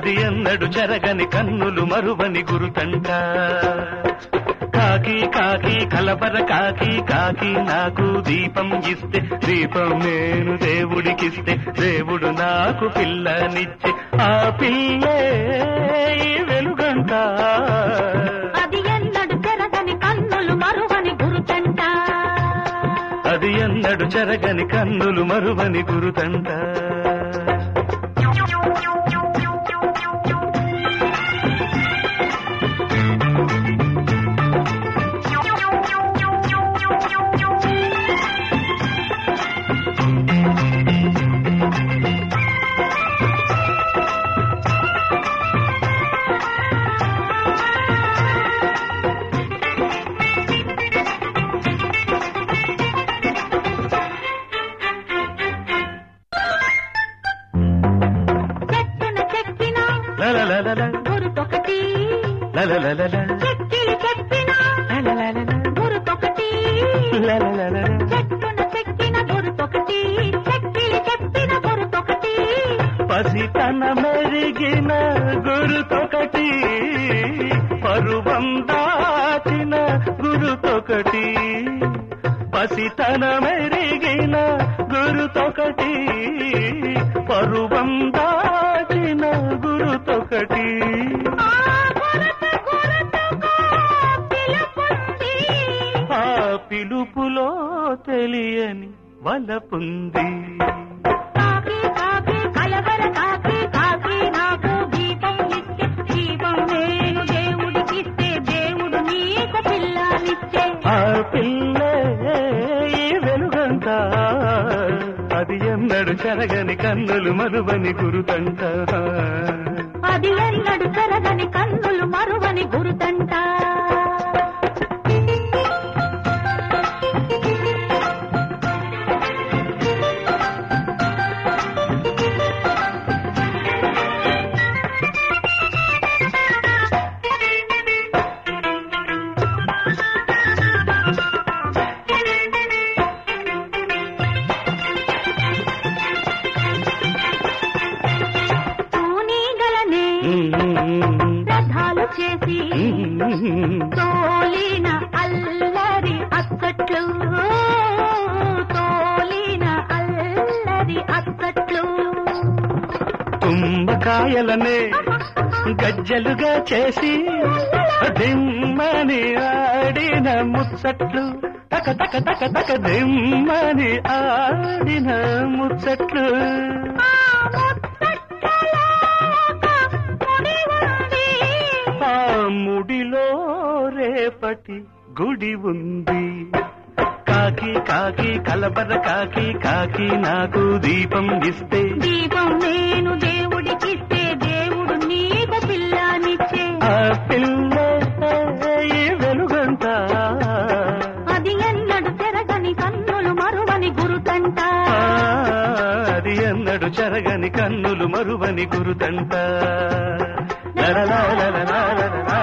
అది ఎన్నడు చెరగని కన్నులు మరువని గురుతంట కాకి కాకి కలబర కాకి కాకి నాకు దీపం ఇస్తే దీపం నేను దేవుడికిస్తే దేవుడు నాకు పిల్లనిచ్చే ఆ పిల్లే ఈ వెలుగంట అది ఎన్నడు చెరగని కన్నులు మరువని గురుతంట అది ఎన్నడు చెరగని కన్నులు మరువని గురుతంట చెట్టున చెక్కిన లలలలల, గురుతొకటి లలలలల, చెక్కిలి చెప్పిన లలలలల, గురుతొకటి లలలలల. చెట్టున చెక్కిన గురుతొకటి చెక్కిలి చెప్పిన గురుతొకటి పసితన మెరిగిన గురుతొకటి పరువం దాచిన గురుతొకటి పసితన మెరిగిన గురుతొకటి పరువం దాచిన గురుతొకటి ఆ గురుతు గురుతుగా పిలుపుంది ఆ పిలుపులో తెలియని వలపుంది కాకి కాకి కలవర కాకి కాకి నాకు దీపం ఇచ్చే దీపం నేను దేవుడికిస్తే దేవుడు నీకు పిల్లనిచ్చే ఆ పిల్లే ఈ వెలుగంట అది ఎన్నడు చెరగని కన్నులు మరువని గురుతంట అది ఎన్నడు చెరగని కన్నులు మరువని గురుతంట తూనీగలనే రథాలు చేసి తోలిన అల్లరి అక్కట్లు తోలిన అల్లరి అక్కట్లు కుంభకాయలనే గజ్జలుగా చేసి దిమ్మని ఆడిన ముచ్చట్లు తక తక తక తక దిమ్మని ఆడిన ముచ్చట్లు ఆ ముచ్చట్లలోక ముడి ఉంది. ఆ ముడిలో రేపటి గుడి ఉంది కాకి కాకి కలబర కాకి కాకి నాకు దీపం ఇస్తే దీపం నేను దేవుడికిస్తే దేవుడు నీకు పిల్లనిచ్చే ఆ పిల్ల ఈ వెలుగంట అది ఎన్నడు చెరగని కన్నులు మరువని గురుతంట ఆ, అది ఎన్నడు చెరగని కన్నులు మరువని గురుతంట లలలాలలలాలలా,